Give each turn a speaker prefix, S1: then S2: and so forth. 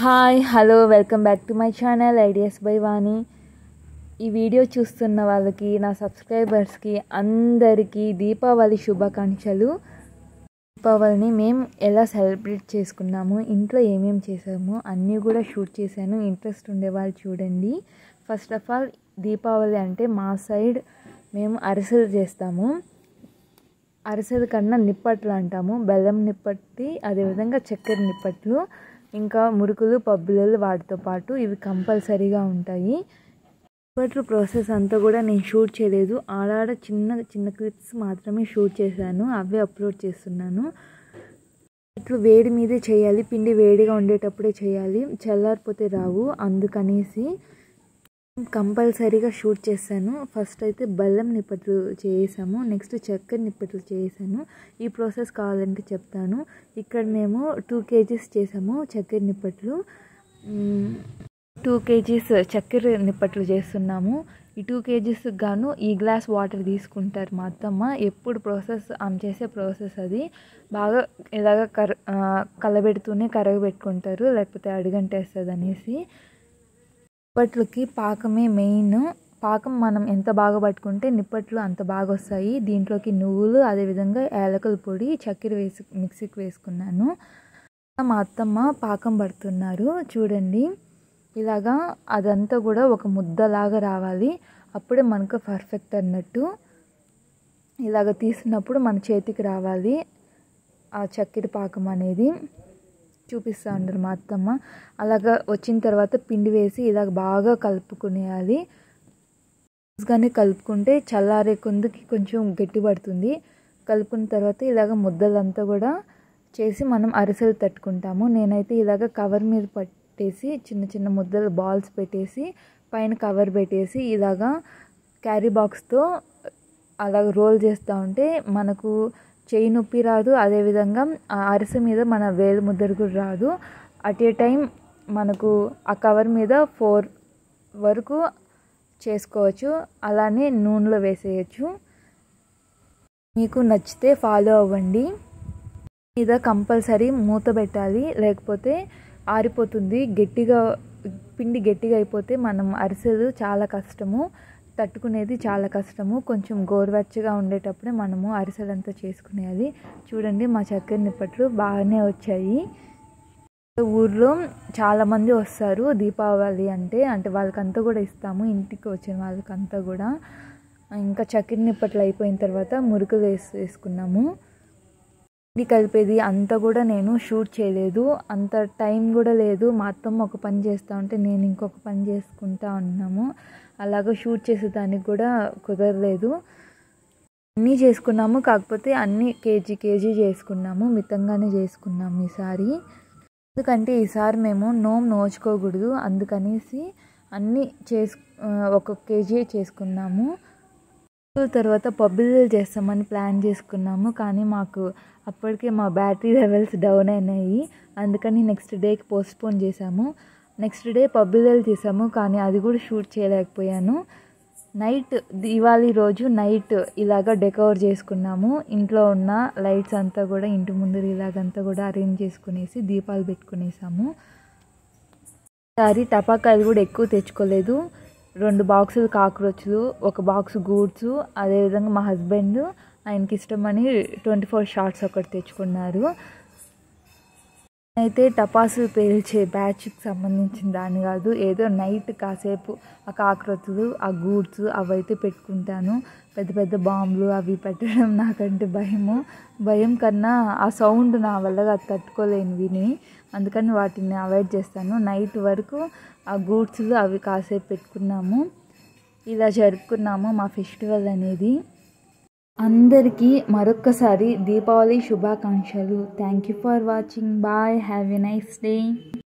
S1: hi hello welcome back to my channel ideas by Vani ఈ video చూస్తున్న వాళ్ళకి నా సబ్స్క్రైబర్స్కి అందరికీ దీపావళి శుభాకాంక్షలు దీపావళిని మేము ఎలా సెలబ్రేట్ చేసుకున్నాము ఇంట్లో ఏమేమి చేసాము అన్నీ కూడా షూట్ చేశాను ఇంట్రెస్ట్ ఉండే వాళ్ళు చూడండి ఫస్ట్ ఆఫ్ ఆల్ దీపావళి అంటే మా సైడ్ మేము అరిసెలు చేస్తాము అరిసెల కన్నా నిప్పట్లు అంటాము బెల్లం నిప్పట్టి అదేవిధంగా చక్కెర నిప్పట్లు ఇంకా మురుకులు పబ్బులు వాటితో పాటు ఇవి కంపల్సరీగా ఉంటాయి నిప్పట్లు ప్రాసెస్ అంతా కూడా నేను షూట్ చేయలేదు ఆడాడ చిన్న చిన్న క్లిప్స్ మాత్రమే షూట్ చేశాను అవే అప్లోడ్ చేస్తున్నాను ఇట్లు వేడి మీదే చేయాలి పిండి వేడిగా ఉండేటప్పుడే చేయాలి చల్లారిపోతే రావు అందుకనేసి కంపల్సరీగా షూట్ చేశాను ఫస్ట్ అయితే బెల్లం నిప్పట్లు చేసాము నెక్స్ట్ చక్కెర నిప్పట్లు చేసాను ఈ ప్రాసెస్ కావాలంటే చెప్తాను ఇక్కడ మేము టూ కేజీస్ చేసాము చక్కెర నిప్పట్లు టూ కేజీస్ చక్కెర నిప్పట్లు చేస్తున్నాము ఈ టూ కేజీస్ గాను ఈ గ్లాస్ వాటర్ తీసుకుంటారు మా అత్తమ్మ ఎప్పుడు ప్రాసెస్ ఆమె చేసే ప్రాసెస్ అది బాగా ఇలాగ కర కలబెడుతూనే కరగబెట్టుకుంటారు లేకపోతే అడుగంటేస్తుంది అనేసి నిప్పట్లకి పాకమే మెయిన్ పాకం మనం ఎంత బాగా పట్టుకుంటే నిప్పట్లు అంత బాగా వస్తాయి దీంట్లోకి నువ్వులు అదేవిధంగా యాలకుల పొడి చక్కెర వేసి మిక్సీకి వేసుకున్నాను మా అత్తమ్మ పాకం పడుతున్నారు చూడండి ఇలాగా అదంతా కూడా ఒక ముద్దలాగా రావాలి అప్పుడే మనకు పర్ఫెక్ట్ అన్నట్టు ఇలాగ తీసినప్పుడు మన చేతికి రావాలి ఆ చక్కెర పాకం అనేది చూపిస్తూ ఉండరు మా అత్తమ్మ అలాగా వచ్చిన తర్వాత పిండి వేసి ఇలాగ బాగా కలుపుకునేయాలి కానీ కలుపుకుంటే చల్లారే కొందుకి కొంచెం గట్టి పడుతుంది కలుపుకున్న తర్వాత ఇలాగ ముద్దలంతా కూడా చేసి మనం అరిసెలు తట్టుకుంటాము నేనైతే ఇలాగ కవర్ మీద పట్టేసి చిన్న చిన్న ముద్దలు బాల్స్ పెట్టేసి పైన కవర్ పెట్టేసి ఇలాగా క్యారీ బాక్స్తో అలాగ రోల్ చేస్తూ ఉంటే మనకు చేయి నొప్పి రాదు అదేవిధంగా ఆ అరిసె మీద మన వేలు ముద్దరు కూడా రాదు అట్ ఏ టైం మనకు ఆ కవర్ మీద ఫోర్ వరకు చేసుకోవచ్చు అలానే నూనెలో వేసేయచ్చు మీకు నచ్చితే ఫాలో అవ్వండి మీద కంపల్సరీ మూత పెట్టాలి లేకపోతే ఆరిపోతుంది గట్టిగా పిండి గట్టిగా అయిపోతే మనం అరిసెలు చాలా కష్టము తట్టుకునేది చాలా కష్టము కొంచెం గోరువెచ్చగా ఉండేటప్పుడే మనము అరిసెలంతా చేసుకునేది చూడండి మా చక్కెర నిప్పట్లు బాగానే వచ్చాయి ఊర్లో చాలామంది వస్తారు దీపావళి అంటే అంటే వాళ్ళకంతా కూడా ఇస్తాము ఇంటికి వచ్చిన వాళ్ళకంతా కూడా ఇంకా చక్కెర నిప్పట్లు అయిపోయిన తర్వాత మురుకులు వేసి వేసుకున్నాము ఇది కలిపేది అంతా కూడా నేను షూట్ చేయలేదు అంత టైం కూడా లేదు మా అత్తమ్మ ఒక పని చేస్తూ ఉంటే నేను ఇంకొక పని చేసుకుంటా ఉన్నాము అలాగ షూట్ చేసేదానికి కూడా కుదరలేదు అన్నీ చేసుకున్నాము కాకపోతే అన్నీ కేజీ కేజీ చేసుకున్నాము మితంగానే చేసుకున్నాము ఈసారి ఎందుకంటే ఈసారి మేము నోమ్ నోచుకోకూడదు అందుకనేసి అన్నీ చేసు ఒక కేజీ చేసుకున్నాము తర్వాత పబ్బులు చేస్తామని ప్లాన్ చేసుకున్నాము కానీ మాకు అప్పటికే మా బ్యాటరీ లెవెల్స్ డౌన్ అయినాయి అందుకని నెక్స్ట్ డేకి పోస్ట్పోన్ చేసాము నెక్స్ట్ డే పబ్బులు చేసాము కానీ అది కూడా షూట్ చేయలేకపోయాను నైట్ దివాళీ రోజు నైట్ ఇలాగ డెకవర్ చేసుకున్నాము ఇంట్లో ఉన్న లైట్స్ అంతా కూడా ఇంటి ముందు ఇలాగంతా కూడా అరేంజ్ చేసుకునేసి దీపాలు పెట్టుకునేసాము ఈసారి టపాకాయలు కూడా ఎక్కువ తెచ్చుకోలేదు రెండు బాక్సులు కాక్రోచ్లు ఒక బాక్స్ గూడ్స్ అదేవిధంగా మా హస్బెండ్ ఆయనకి ఇష్టమని ట్వంటీ ఫోర్ షార్ట్స్ ఒకటి తెచ్చుకున్నారు అయితే టపాసులు పేల్చే బ్యాచ్కి సంబంధించిన దాని కాదు ఏదో నైట్ కాసేపు ఆ కాక్రోచ్లు ఆ గూడ్స్ అవైతే పెట్టుకుంటాను పెద్ద పెద్ద బాంబులు అవి పెట్టడం నాకంటే భయము భయం కన్నా ఆ సౌండ్ నా వల్ల తట్టుకోలేను విని అందుకని వాటిని అవాయిడ్ చేస్తాను నైట్ వరకు ఆ గూడ్స్లు అవి కాసేపు పెట్టుకున్నాము ఇలా జరుపుకున్నాము మా ఫెస్టివల్ అనేది అందరికీ మరొక్కసారి దీపావళి శుభాకాంక్షలు thank you for watching bye have a nice day